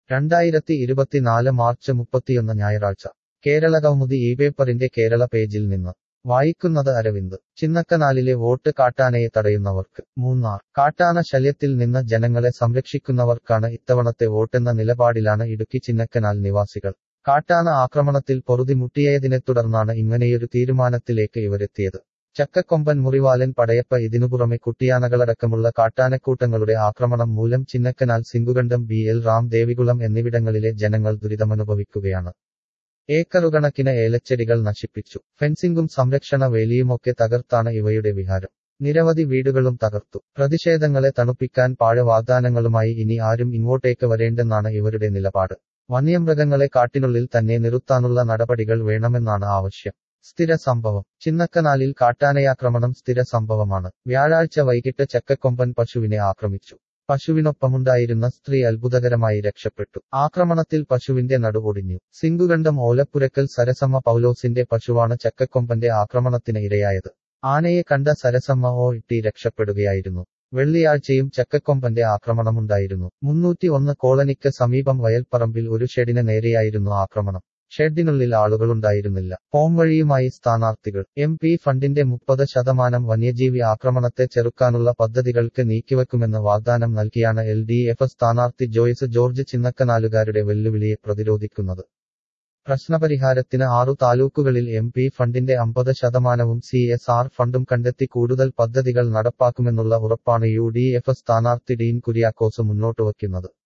രണ്ടായിരത്തി ഇരുപത്തിനാല് മാർച്ച് മുപ്പത്തിയൊന്ന് ഞായറാഴ്ച കേരള കൗമുദി ഈ പേപ്പറിന്റെ കേരള പേജിൽ നിന്ന് വായിക്കുന്നത് അരവിന്ദ് ചിന്നക്കനാലിലെ വോട്ട് കാട്ടാനയെ തടയുന്നവർക്ക് മൂന്നാർ കാട്ടാന ശല്യത്തിൽ നിന്ന് ജനങ്ങളെ സംരക്ഷിക്കുന്നവർക്കാണ് ഇത്തവണത്തെ വോട്ടെന്ന നിലപാടിലാണ് ഇടുക്കി ചിന്നക്കനാൽ നിവാസികൾ കാട്ടാന ആക്രമണത്തിൽ പൊറുതിമുട്ടിയതിനെ തുടർന്നാണ് ഇങ്ങനെയൊരു തീരുമാനത്തിലേക്ക് ഇവരെത്തിയത് ചക്കക്കൊമ്പൻ മുറിവാലൻ പടയപ്പ ഇതിനു പുറമെ കുട്ടിയാനകളടക്കമുള്ള കാട്ടാനക്കൂട്ടങ്ങളുടെ ആക്രമണം മൂലം ചിന്നക്കനാൽ സിംഗുകണ്ഠം ബി എൽ റാം ദേവികുളം എന്നിവിടങ്ങളിലെ ജനങ്ങൾ ദുരിതമനുഭവിക്കുകയാണ് ഏക്കറുകണക്കിന് ഏലച്ചെടികൾ നശിപ്പിച്ചു ഫെൻസിംഗും സംരക്ഷണ വേലിയുമൊക്കെ തകർത്താണ് ഇവയുടെ വിഹാരം നിരവധി വീടുകളും തകർത്തു പ്രതിഷേധങ്ങളെ തണുപ്പിക്കാൻ പാഴ വാഗ്ദാനങ്ങളുമായി ഇനി ആരും ഇങ്ങോട്ടേക്ക് വരേണ്ടെന്നാണ് ഇവരുടെ നിലപാട് വന്യമൃഗങ്ങളെ കാട്ടിനുള്ളിൽ തന്നെ നിർത്താനുള്ള നടപടികൾ വേണമെന്നാണ് ആവശ്യം സ്ഥിര സംഭവം ചിന്നക്കനാലിൽ കാട്ടാനയാക്രമണം സ്ഥിര സംഭവമാണ് വ്യാഴാഴ്ച വൈകിട്ട് ചക്കക്കൊമ്പൻ പശുവിനെ ആക്രമിച്ചു പശുവിനൊപ്പമുണ്ടായിരുന്ന സ്ത്രീ അത്ഭുതകരമായി രക്ഷപ്പെട്ടു ആക്രമണത്തിൽ പശുവിന്റെ നടുവൊടിഞ്ഞു സിംഗുകണ്ഠം ഓലപ്പുരക്കൽ സരസമ്മ പൗലോസിന്റെ പശുവാണ് ചക്കക്കൊമ്പന്റെ ആക്രമണത്തിന് ഇരയായത് ആനയെ കണ്ട സരസമ്മ ഓ ഇട്ടി രക്ഷപ്പെടുകയായിരുന്നു വെള്ളിയാഴ്ചയും ചക്കക്കൊമ്പന്റെ ആക്രമണമുണ്ടായിരുന്നു മുന്നൂറ്റി ഒന്ന് കോളനിക്ക് സമീപം വയൽപ്പറമ്പിൽ ഒരു ഷെഡിന് നേരെയായിരുന്നു ആക്രമണം ഷെഡിനുള്ളിൽ ആളുകളുണ്ടായിരുന്നില്ല പോംവഴിയുമായി സ്ഥാനാർത്ഥികൾ എം പി ഫണ്ടിന്റെ മുപ്പത് ശതമാനം വന്യജീവി ആക്രമണത്തെ ചെറുക്കാനുള്ള പദ്ധതികൾക്ക് നീക്കിവെക്കുമെന്ന് വാഗ്ദാനം നൽകിയാണ് എൽ ഡി എഫ് സ്ഥാനാർത്ഥി ജോയ്സ് ജോർജ് ചിന്നക്കനാലുകാരുടെ വെല്ലുവിളിയെ പ്രതിരോധിക്കുന്നത് പ്രശ്നപരിഹാരത്തിന് ആറു താലൂക്കുകളിൽ എം പി ഫണ്ടിന്റെ അമ്പത് ശതമാനവും സി എസ് ആർ ഫണ്ടും കണ്ടെത്തി കൂടുതൽ പദ്ധതികൾ നടപ്പാക്കുമെന്നുള്ള ഉറപ്പാണ് യു ഡി എഫ് സ്ഥാനാർത്ഥി ഡീൻ കുര്യാക്കോസ് മുന്നോട്ടുവയ്ക്കുന്നത്